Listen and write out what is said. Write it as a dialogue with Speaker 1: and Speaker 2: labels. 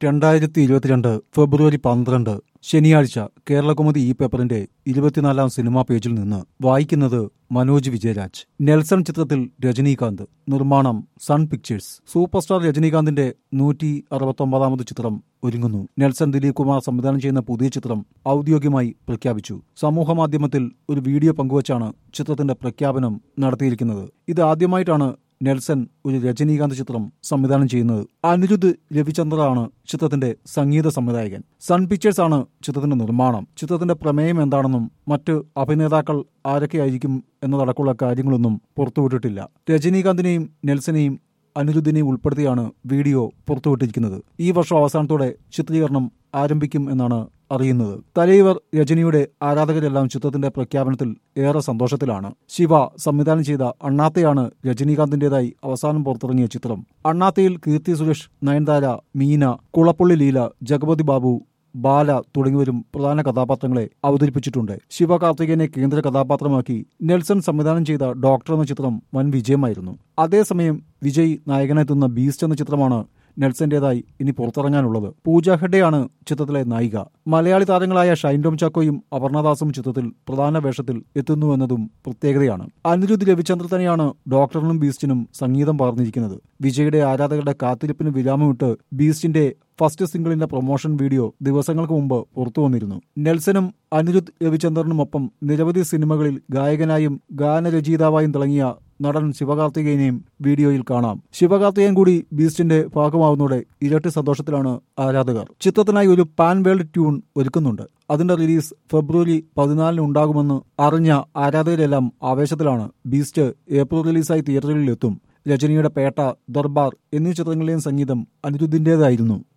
Speaker 1: രണ്ടായിരത്തി ഇരുപത്തിരണ്ട് ഫെബ്രുവരി പന്ത്രണ്ട് ശനിയാഴ്ച കേരളകൗമുദി ഈ പേപ്പറിന്റെ ഇരുപത്തിനാലാം സിനിമാ പേജിൽ നിന്ന് വായിക്കുന്നത് മനോജ് വിജയരാജ് നെൽസൺ ചിത്രത്തിൽ രജനീകാന്ത് നിർമ്മാണം സൺ പിക്ചേഴ്സ് സൂപ്പർ സ്റ്റാർ രജനീകാന്തിന്റെ നൂറ്റി അറുപത്തൊമ്പതാമത് ചിത്രം ഒരുങ്ങുന്നു നെൽസൺ ദിലീപ് കുമാർ സംവിധാനം ചെയ്യുന്ന പുതിയ ചിത്രം ഔദ്യോഗികമായി പ്രഖ്യാപിച്ചു സമൂഹ മാധ്യമത്തിൽ ഒരു വീഡിയോ പങ്കുവച്ചാണ് ചിത്രത്തിന്റെ പ്രഖ്യാപനം നടത്തിയിരിക്കുന്നത് ഇത് ആദ്യമായിട്ടാണ് നെൽസൺ ഒരു രജനീകാന്ത് ചിത്രം സംവിധാനം ചെയ്യുന്നത് അനിരുദ്ധ് രവിചന്ദ്രയാണ് ചിത്രത്തിന്റെ സംഗീത സംവിധായകൻ സൺ പിക്ചേഴ്സ് ആണ് ചിത്രത്തിന്റെ നിർമ്മാണം ചിത്രത്തിന്റെ പ്രമേയം എന്താണെന്നും മറ്റ് അഭിനേതാക്കൾ ആരൊക്കെയായിരിക്കും എന്നതടക്കമുള്ള കാര്യങ്ങളൊന്നും പുറത്തുവിട്ടിട്ടില്ല രജനീകാന്തിനെയും നെൽസനെയും അനിരുദ്ധിനെയും ഉൾപ്പെടുത്തിയാണ് വീഡിയോ പുറത്തുവിട്ടിരിക്കുന്നത് ഈ വർഷം അവസാനത്തോടെ ചിത്രീകരണം ആരംഭിക്കും എന്നാണ് അറിയുന്നത് തലൈവർ രജനിയുടെ ആരാധകരെല്ലാം ചിത്രത്തിന്റെ പ്രഖ്യാപനത്തിൽ ഏറെ സന്തോഷത്തിലാണ് ശിവ സംവിധാനം ചെയ്ത അണ്ണാത്തയാണ് രജനീകാന്തിന്റേതായി അവസാനം പുറത്തിറങ്ങിയ ചിത്രം അണ്ണാത്തയിൽ കീർത്തി സുരേഷ് നയൻതാര മീന കുളപ്പള്ളി ലീല ജഗപതി ബാബു ബാല തുടങ്ങിയവരും പ്രധാന കഥാപാത്രങ്ങളെ അവതരിപ്പിച്ചിട്ടുണ്ട് ശിവകാർത്തികനെ കേന്ദ്ര കഥാപാത്രമാക്കി നെൽസൺ സംവിധാനം ചെയ്ത ഡോക്ടർ എന്ന ചിത്രം വൻ വിജയമായിരുന്നു അതേസമയം വിജയ് നായകനെത്തുന്ന ബീസ്റ്റ് എന്ന ചിത്രമാണ് നെൽസന്റേതായി ഇനി പുറത്തിറങ്ങാനുള്ളത് പൂജ ഹെഡെയാണ് ചിത്രത്തിലെ നായിക മലയാളി താരങ്ങളായ ഷൈൻ ടോം ചാക്കോയും അപർണദാസും ചിത്രത്തിൽ പ്രധാന വേഷത്തിൽ എത്തുന്നുവെന്നതും പ്രത്യേകതയാണ് അനിരുദ്ധ് രവിചന്ദ്ര തന്നെയാണ് ഡോക്ടറിനും ബീസ്റ്റിനും സംഗീതം പകർന്നിരിക്കുന്നത് വിജയുടെ ആരാധകരുടെ കാത്തിരിപ്പിന് വിരാമമിട്ട് ബീസ്റ്റിന്റെ ഫസ്റ്റ് സിംഗിളിന്റെ പ്രൊമോഷൻ വീഡിയോ ദിവസങ്ങൾക്ക് മുമ്പ് പുറത്തു വന്നിരുന്നു നെൽസനും അനിരുദ്ധ് രവിചന്ദ്രനുമൊപ്പം നിരവധി സിനിമകളിൽ ഗായകനായും ഗാനരചയിതാവായും തിളങ്ങിയ നടൻ ശിവകാർത്തികേയനെയും വീഡിയോയിൽ കാണാം ശിവകാർത്തികൻ കൂടി ബീസ്റ്റിന്റെ ഭാഗമാവുന്നതോടെ ഇരട്ടി സന്തോഷത്തിലാണ് ആരാധകർ ചിത്രത്തിനായി ഒരു പാൻ വേൾഡ് ട്യൂൺ ഒരുക്കുന്നുണ്ട് അതിന്റെ റിലീസ് ഫെബ്രുവരി പതിനാലിന് ഉണ്ടാകുമെന്ന് അറിഞ്ഞ ആരാധകരെല്ലാം ആവേശത്തിലാണ് ബീസ്റ്റ് ഏപ്രിൽ റിലീസായി തിയേറ്ററുകളിൽ എത്തും രജനിയുടെ പേട്ട ദർബാർ എന്നീ ചിത്രങ്ങളിലെയും സംഗീതം അനിരുദ്ധിന്റേതായിരുന്നു